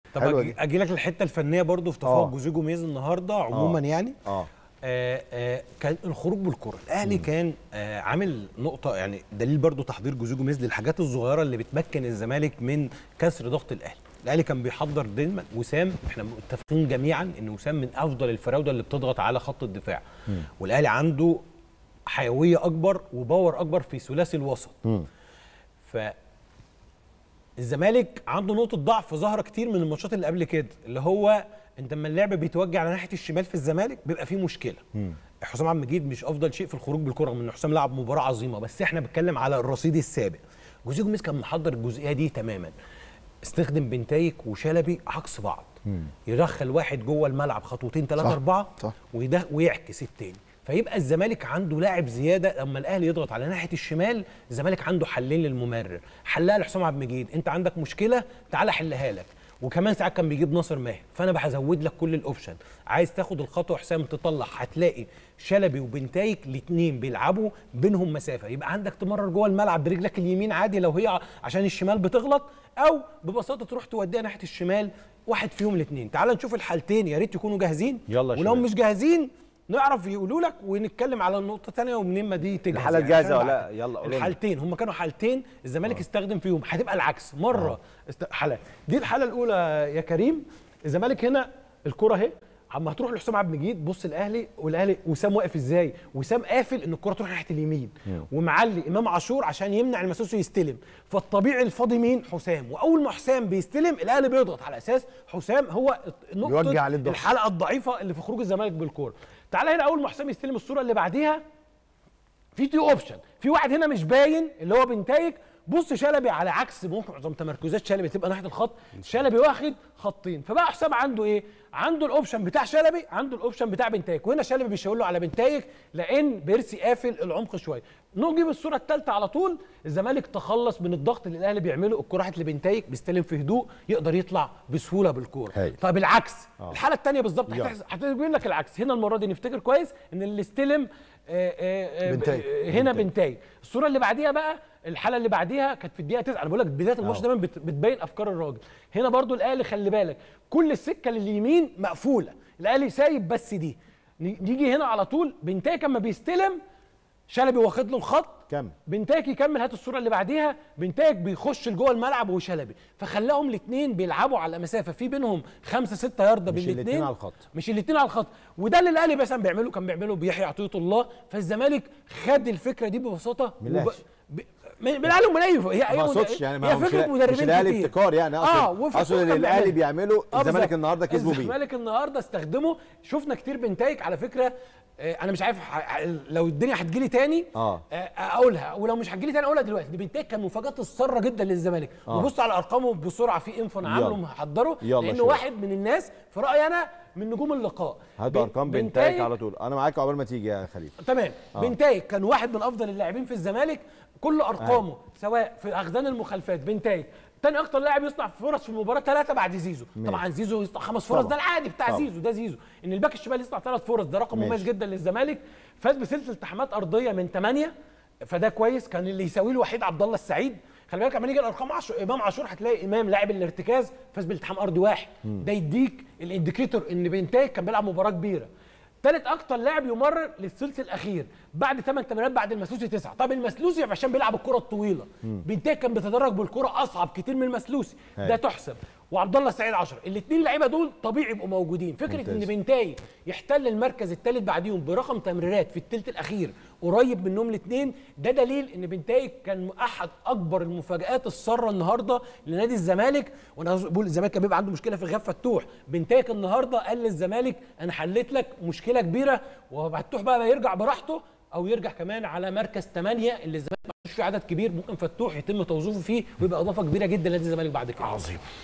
طب حلوة أجي, دي. اجي لك الحته الفنيه برضو في تفوق آه. جوزيه جوميز النهارده عموما آه. يعني اه آه آه كان الخروج بالكره الاهلي كان آه عامل نقطه يعني دليل برضو تحضير جوزيه جوميز للحاجات الصغيره اللي بتمكن الزمالك من كسر ضغط الاهلي الاهلي كان بيحضر دايما وسام احنا متفقين جميعا ان وسام من افضل الفراوده اللي بتضغط على خط الدفاع والاهلي عنده حيويه اكبر وباور اكبر في ثلاثي الوسط ف الزمالك عنده نقطة ضعف ظاهرة كتير من الماتشات اللي قبل كده اللي هو انت لما اللعب بيتوجه على ناحية الشمال في الزمالك بيبقى فيه مشكلة حسام عبد المجيد مش افضل شيء في الخروج بالكرة رغم ان حسام لعب مباراة عظيمة بس احنا بنتكلم على الرصيد السابق جوزيه جوميز كان محضر الجزئية دي تماما استخدم بنتايك وشلبي عكس بعض يدخل واحد جوه الملعب خطوتين ثلاثة صح، أربعة صح. وده ويعكس التاني فيبقى الزمالك عنده لاعب زياده لما الاهلي يضغط على ناحيه الشمال الزمالك عنده حلين للممرر حلها لحسام عبد المجيد انت عندك مشكله تعالى حلها لك وكمان ساعات كان بيجيب ناصر ماهر فانا بزود لك كل الاوبشن عايز تاخد الخطوه حسام تطلع هتلاقي شلبي وبنتايك الاثنين بيلعبوا بينهم مسافه يبقى عندك تمرر جوه الملعب برجلك اليمين عادي لو هي ع- عشان الشمال بتغلط او ببساطه تروح توديها ناحيه الشمال واحد فيهم الاثنين تعال نشوف الحالتين يا ريت يكونوا جاهزين يلا يا ولو شباب. مش جاهزين نعرف يقولوا لك ونتكلم على النقطه الثانيه ومنين ما دي تجهز الحالة يعني جاهزة عشان ولا بعد- لا؟ يلا قولوا لنا. الحالتين هم كانوا حالتين الزمالك استخدم فيهم هتبقى العكس مره است... حالة دي الحاله الاولى يا كريم الزمالك هنا الكره اهي اما هتروح لحسام عبد المجيد بص الاهلي والاهلي وسام واقف ازاي وسام قافل ان الكره تروح ناحيه اليمين ومعلي امام عاشور عشان يمنع المسوسي يستلم فالطبيعي الفاضي مين حسام واول ما حسام بيستلم الاهلي بيضغط على اساس حسام هو نقطه يوجه عليه الضغط. الحلقه الضعيفه اللي في خروج الزمالك بالكوره تعالى هنا اول ما حسام يستلم الصوره اللي بعديها في تو اوبشن في واحد هنا مش باين اللي هو بنتايج بص شلبي على عكس ممكن معظم تمركزات شلبي تبقى ناحيه الخط شلبي واخد خطين فبقى حسام عنده ايه عنده الاوبشن بتاع شلبي عنده الاوبشن بتاع بنتايج وهنا شلبي بيشاور له على بنتايج لان بيرسي قافل العمق شويه نجيب الصوره الثالثه على طول الزمالك تخلص من الضغط اللي الاهلي بيعمله الكره راحت لبنتايج بيستلم في هدوء يقدر يطلع بسهوله بالكوره هايل. طب العكس الحاله الثانيه بالظبط يلا. هتحس- هتبين لك العكس هنا المره دي نفتكر كويس ان اللي استلم آه، آه، آه، بنتايج. ب- هنا بنتايج الصوره اللي بعديها بقى الحاله اللي بعديها كانت في الدقيقه 9 انا بقول لك بدايه الماتش دايما بت- بتبين افكار الراجل هنا برضو الاهلي خلي بالك كل السكه لليمين مقفوله الاهلي سايب بس دي ن- نيجي هنا على طول بنتايج اما بيستلم شلبي واخد له الخط كمل. بنتايج يكمل هات الصوره اللي بعديها بنتايج بيخش لجوه الملعب وشلبي فخلاهم الاثنين بيلعبوا على مسافه في بينهم 5 6 يارده مش بين الاتنين الاثنين على الخط. مش الاثنين على الخط وده اللي الاهلي مثلا بيعمله كان بيعمله بيحيى عطيه الله فالزمالك خد الفكره دي ببساطه من الأهلي. ب... من من الاهلي ومن اي هي ما أي اقصدش يعني ما هي هو مش فكره الأهلي- مدربين مش الاهلي كتير. ابتكار يعني اه اقصد وفي اقصد فكرة اللي كان الاهلي بيعملها. بيعمله آه الزمالك بالظبط. النهارده كسبوا بيه الزمالك النهارده استخدمه شفنا كتير بنتايج على فكره آه، انا مش عارف ح- ح- لو الدنيا هتجيلي تاني آه. آه، اقولها ولو مش هتجيلي تاني اقولها دلوقتي بنتايج كان مفاجاه الساره جدا للزمالك آه. وبص على ارقامه بسرعه في انفو انا يلا. عامله محضره يلا لانه شباب. واحد من الناس في رايي انا من نجوم اللقاء هات بن- ارقام بنتايج على طول انا معاك عقبال ما تيجي يا خليفه تمام آه. بنتايج كان واحد من افضل اللاعبين في الزمالك كل ارقامه سواء في اخذان المخالفات بنتايج تاني اكتر لاعب يصنع فرص في المباراه ثلاثه بعد زيزو طبعا زيزو يصنع خمس فرص طبعا. ده العادي بتاع طبعا. زيزو ده زيزو ان الباك الشمال يصنع ثلاث فرص ده رقم ماشي. مميز جدا للزمالك فاز بسلسله التحامات ارضيه من ثمانيه فده كويس كان اللي يساويه الوحيد عبد الله السعيد خلي بالك لما نيجي الارقام عشو... امام عاشور هتلاقي امام لاعب الارتكاز فاز بالالتحام ارضي واحد ده يديك الانديكيتور ان بنتايج كان بيلعب مباراه كبيره ثالث اكتر لاعب يمرر للثلث الاخير بعد ثمان تمريرات بعد المسلوسي تسعه طب المسلوسي عشان بيلعب الكره الطويله بنتايج كان بيتدرج بالكره اصعب كتير من المسلوسي ده أيوة. تحسب وعبد الله السعيد 10 الاثنين لعيبه دول طبيعي يبقوا موجودين فكره ممتاز. ان بنتايج يحتل المركز الثالث بعديهم برقم تمريرات في الثلث الاخير قريب منهم الاثنين ده دليل ان بنتايج كان احد اكبر المفاجات الساره النهارده لنادي الزمالك وانا بقول الزمالك كان بيبقى عنده مشكله في غياب فتوح بنتايج النهارده قال للزمالك انا حليت لك مشكله كبيره وفتوح بقى يرجع براحته او يرجع كمان على مركز 8 اللي الزمالك ما عندوش فيه عدد كبير ممكن فتوح يتم توظيفه فيه ويبقى اضافه كبيره جدا لنادي الزمالك بعد كده عظيم